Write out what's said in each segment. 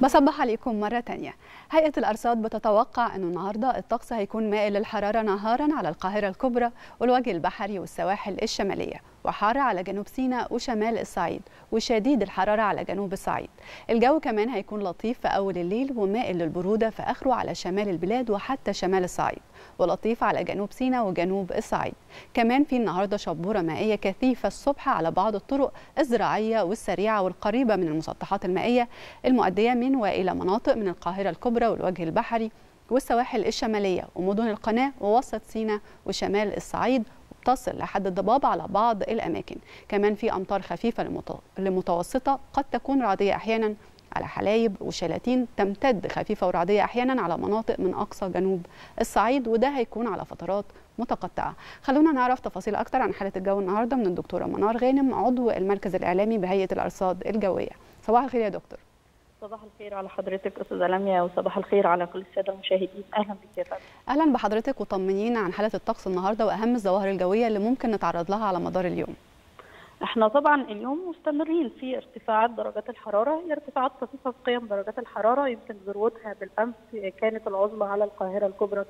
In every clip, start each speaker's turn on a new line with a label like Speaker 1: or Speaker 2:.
Speaker 1: بصبح عليكم مرة تانية هيئة الأرصاد بتتوقع أنه النهاردة الطقس هيكون مائل للحرارة نهارا على القاهرة الكبرى والوجه البحري والسواحل الشمالية وحار على جنوب سيناء وشمال الصعيد وشديد الحرارة على جنوب الصعيد الجو كمان هيكون لطيف في أول الليل ومائل للبرودة في آخره على شمال البلاد وحتى شمال الصعيد ولطيف على جنوب سيناء وجنوب الصعيد كمان في النهارده شبوره مائيه كثيفه الصبح على بعض الطرق الزراعيه والسريعه والقريبه من المسطحات المائيه المؤديه من والى مناطق من القاهره الكبرى والوجه البحري والسواحل الشماليه ومدن القناه ووسط سيناء وشمال الصعيد تصل لحد الضباب على بعض الاماكن كمان في امطار خفيفه لمتوسطه قد تكون رعديه احيانا على حلايب وشلاتين تمتد خفيفة ورعدية أحيانا على مناطق من أقصى جنوب الصعيد وده هيكون على فترات متقطعة خلونا نعرف تفاصيل أكتر عن حالة الجو النهاردة من الدكتورة منار غانم عضو المركز الإعلامي بهيئة الأرصاد الجوية صباح الخير يا دكتور
Speaker 2: صباح الخير على حضرتك استاذه لميا وصباح الخير على كل الساده المشاهدين اهلا بك يا فندم
Speaker 1: اهلا بحضرتك وطمنينا عن حاله الطقس النهارده واهم الظواهر الجويه اللي ممكن نتعرض لها على مدار اليوم
Speaker 2: احنا طبعا اليوم مستمرين في ارتفاعات درجات الحراره هي ارتفاعات طفيفه في قيم درجات الحراره يمكن ذروتها بالامس كانت العظمى على القاهره الكبرى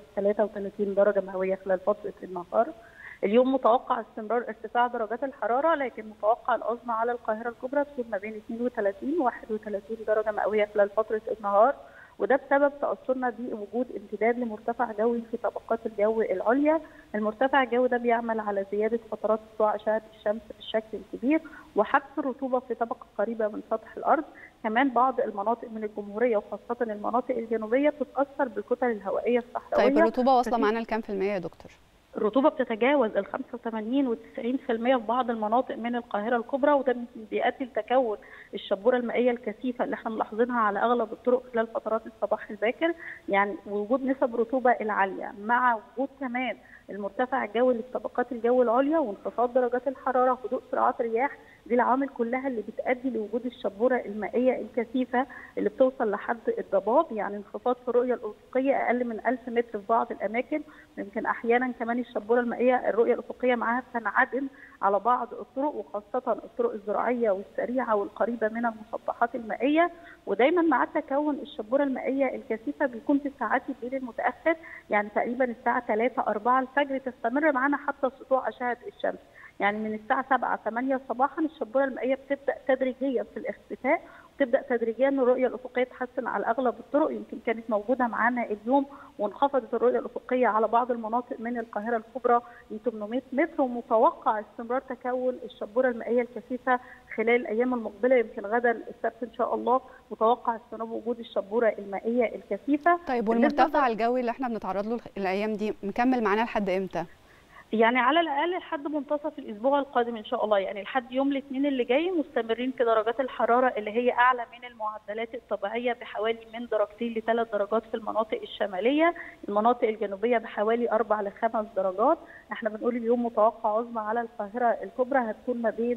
Speaker 2: 33 درجه مئويه خلال فتره النهار اليوم متوقع استمرار ارتفاع درجات الحراره لكن متوقع العظمى على القاهره الكبرى تكون ما بين 32 و 31 درجه مئويه خلال فتره النهار وده بسبب تاثرنا بوجود امتداد لمرتفع جوي في طبقات الجو العليا، المرتفع الجوي ده بيعمل على زياده فترات سطوع اشعه الشمس بشكل كبير وحبس الرطوبه في طبقه قريبه من سطح الارض، كمان بعض المناطق من الجمهوريه وخاصه المناطق الجنوبيه بتتاثر بالكتل الهوائيه الصحراويه.
Speaker 1: طيب الرطوبه واصله معانا لكام في الميه يا دكتور؟
Speaker 2: الرطوبه بتتجاوز ال 85 و 90% في بعض المناطق من القاهره الكبرى وده بيؤدي لتكون الشبوره المائيه الكثيفه اللي احنا ملاحظينها على اغلب الطرق خلال فترات الصباح الباكر يعني وجود نسب رطوبه العاليه مع وجود كمان المرتفع الجوي لطبقات الجو العليا وانخفاض درجات الحراره وهدوء سرعات رياح دي العوامل كلها اللي بتؤدي لوجود الشبوره المائيه الكثيفه اللي بتوصل لحد الضباب يعني انخفاض في الرؤيه الافقيه اقل من 1000 متر في بعض الاماكن يمكن احيانا كمان الشبوره المائيه الرؤيه الافقيه معاها بتنعدم على بعض الطرق وخاصه الطرق الزراعيه والسريعه والقريبه من المسطحات المائيه ودايما مع تكون الشبوره المائيه الكثيفه بيكون في ساعات الليل المتاخر يعني تقريبا الساعه 3 4 الفجر تستمر معانا حتى سطوع اشعه الشمس يعني من الساعة 7 8 صباحا الشبورة المائية بتبدأ تدريجيا في الاختفاء وتبدأ تدريجيا الرؤية الأفقية تحسن على أغلب الطرق يمكن كانت موجودة معانا اليوم وانخفضت الرؤية الأفقية على بعض المناطق من القاهرة الكبرى ل 800 متر ومتوقع استمرار تكون الشبورة المائية الكثيفة خلال الأيام المقبلة يمكن غدا السبت إن شاء الله متوقع استمرار وجود الشبورة المائية الكثيفة
Speaker 1: طيب والمرتفع الجوي اللي احنا بنتعرض له الأيام دي مكمل معانا لحد إمتى؟
Speaker 2: يعني على الاقل لحد منتصف الاسبوع القادم ان شاء الله يعني لحد يوم الاثنين اللي جاي مستمرين في درجات الحراره اللي هي اعلى من المعدلات الطبيعيه بحوالي من درجتين لثلاث درجات في المناطق الشماليه، المناطق الجنوبيه بحوالي اربع لخمس درجات، احنا بنقول اليوم متوقع عظمى على القاهره الكبرى هتكون ما بين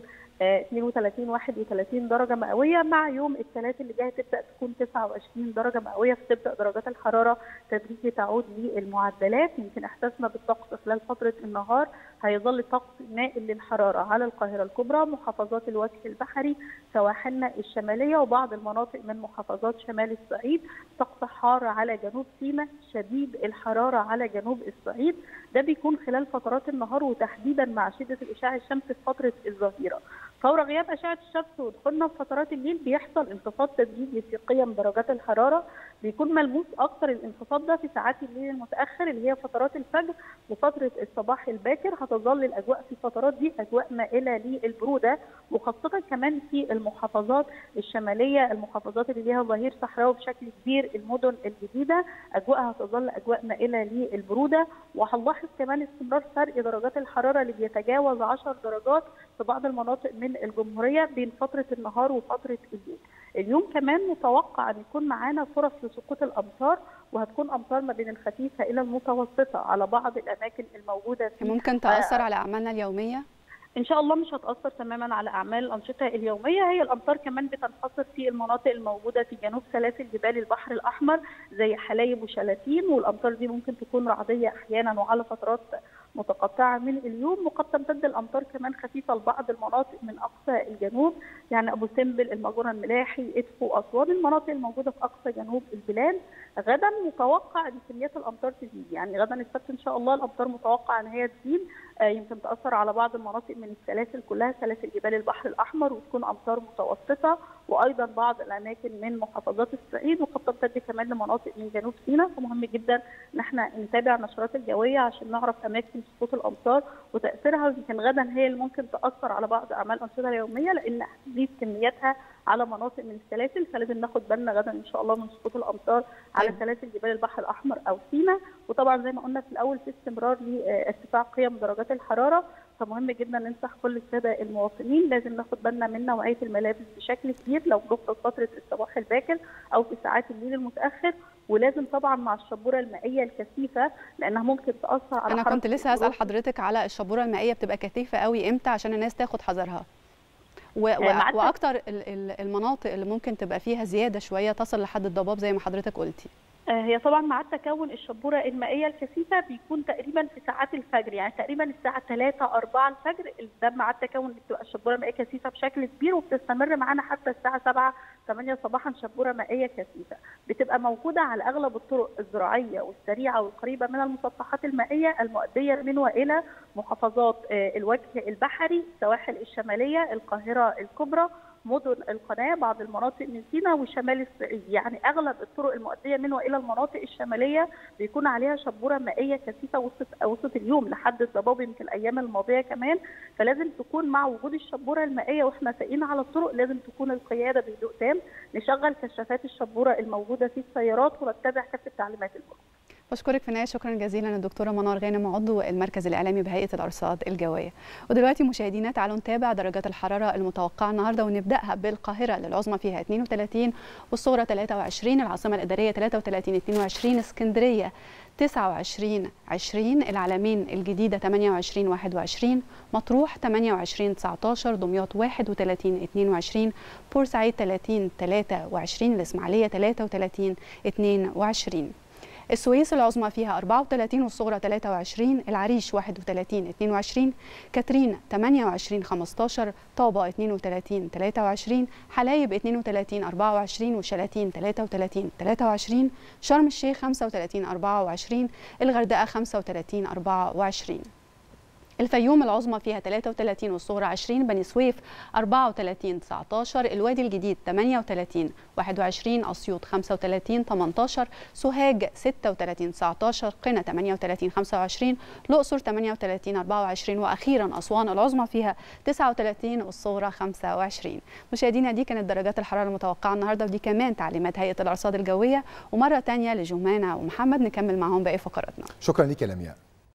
Speaker 2: 32 31 درجه مئويه مع يوم الثلاث اللي جاي تبدا تكون 29 درجه مئويه فتبدا درجات الحراره تدريجي تعود للمعدلات يمكن احساسنا بالطقس خلال فتره النهار هيظل طقس مائل للحراره على القاهره الكبرى محافظات الوجه البحري سواحلنا الشماليه وبعض المناطق من محافظات شمال الصعيد طقس حار على جنوب سيناء شديد الحراره على جنوب الصعيد ده بيكون خلال فترات النهار وتحديدا مع شده الاشعاع الشمس في فتره الظهيره فور غياب اشعه الشمس ودخولنا في فترات الليل بيحصل انخفاض تدريجي في قيم درجات الحراره بيكون ملموس اكثر الانخفاض ده في ساعات الليل المتاخر اللي هي فترات الفجر وفتره الصباح الباكر هتظل الاجواء في الفترات دي اجواء مائله للبروده وخاصه كمان في المحافظات الشماليه المحافظات اللي ليها ظهير صحراوي بشكل كبير المدن الجديده اجواءها هتظل اجواء مائله للبروده وهنلاحظ كمان استمرار فرق درجات الحراره اللي بيتجاوز 10 درجات في بعض المناطق من الجمهوريه بين فتره النهار وفتره الليل. اليوم كمان متوقع ان يكون معانا فرص لسقوط الامطار وهتكون امطار ما بين الخفيفه الى المتوسطه على بعض الاماكن الموجوده في
Speaker 1: ممكن تاثر آه على اعمالنا اليوميه؟
Speaker 2: ان شاء الله مش هتاثر تماما على اعمال الانشطه اليوميه هي الامطار كمان بتنحصر في المناطق الموجوده في جنوب سلاسل جبال البحر الاحمر زي حلايب وشلاتين والامطار دي ممكن تكون رعديه احيانا وعلى فترات متقطعه من اليوم وقد تمتد الامطار كمان خفيفه لبعض المناطق من اقصى الجنوب يعني ابو سمبل المجره الملاحي ادفو اسوان المناطق الموجوده في اقصى جنوب البلاد غدا متوقع ان كميات الامطار تزيد يعني غدا السبت ان شاء الله الامطار متوقع ان هي تزيد يمكن تاثر على بعض المناطق من السلاسل كلها سلاسل جبال البحر الاحمر وتكون امطار متوسطه وايضا بعض الاماكن من محافظات الصعيد وقد تمتد كمان لمناطق من جنوب سيناء فمهم جدا ان احنا نتابع النشرات الجويه عشان نعرف اماكن سقوط الامطار وتاثيرها يمكن غدا هي اللي ممكن تاثر على بعض اعمال الانشطه اليوميه لان هتزيد كمياتها على مناطق من السلاسل فلازم ناخد بالنا غدا ان شاء الله من سقوط الامطار على سلاسل جبال البحر الاحمر او سيناء وطبعا زي ما قلنا في الاول في استمرار لارتفاع قيم درجات الحراره فمهم جدا ننصح كل الساده المواطنين لازم ناخد بالنا من نوعيه الملابس بشكل كبير لو بنخرج فتره الصباح الباكر او في ساعات الليل المتاخر ولازم طبعا مع الشبوره المائيه الكثيفه لانها ممكن تاثر على
Speaker 1: انا كنت لسه هسال حضرتك على الشبوره المائيه بتبقى كثيفه قوي امتى عشان الناس تاخد حذرها و... و... واكتر المناطق اللي ممكن تبقى فيها زياده شويه تصل لحد الضباب زي ما حضرتك قلتي
Speaker 2: هي طبعا مع تكون الشبوره المائيه الكثيفه بيكون تقريبا في ساعات الفجر يعني تقريبا الساعه 3 4 الفجر ده مع التكون بتبقى الشبوره المائيه كثيفه بشكل كبير وبتستمر معانا حتى الساعه 7 8 صباحا شبوره مائيه كثيفه بتبقى موجوده على اغلب الطرق الزراعيه والسريعه والقريبه من المسطحات المائيه المؤديه من والى محافظات الوجه البحري السواحل الشماليه القاهره الكبرى مدن القناه بعض المناطق من سيناء وشمال الصعيد يعني اغلب الطرق المؤديه من والى المناطق الشماليه بيكون عليها شبوره مائيه كثيفه وسط وسط اليوم لحد الضباب يمكن الايام الماضيه كمان فلازم تكون مع وجود الشبوره المائيه واحنا سايقين على الطرق لازم تكون القياده بهدوء تام نشغل كشافات الشبوره الموجوده في السيارات ونتبع كافه تعليمات المرور
Speaker 1: بشكرك في النهايه شكرا جزيلا للدكتوره منار غانم عضو المركز الاعلامي بهيئه الارصاد الجويه ودلوقتي مشاهدينا تعالوا نتابع درجات الحراره المتوقعه النهارده ونبداها بالقاهره للعظمى فيها 32 والصغرى 23 العاصمه الاداريه 33 22 اسكندريه 29 20 العلمين الجديدة 28 21 مطروح 28 19 دمياط 31 22 بورسعيد 30 23 الإسماعيلية 33 22 السويس العظمى فيها 34 والصغرى 23 العريش 31 22 كاترين 28 15 طابة 32 23 حلايب 32 24 وشلاتين 33 23 شرم الشيخ 35 24 الغردقة 35 24 الفيوم العظمى فيها 33 والصغرى 20 بني سويف 34 19 الوادي الجديد 38 21 اسيوط 35 18 سوهاج 36 19 قنا 38 25 الاقصر 38 24 واخيرا اسوان العظمى فيها 39 والصغرى 25 مشاهدينا دي كانت درجات الحراره المتوقعه النهارده ودي كمان تعليمات هيئه الارصاد الجويه ومره ثانيه لجمانه ومحمد نكمل معاهم باقي فقراتنا
Speaker 3: شكرا لك يا لمياء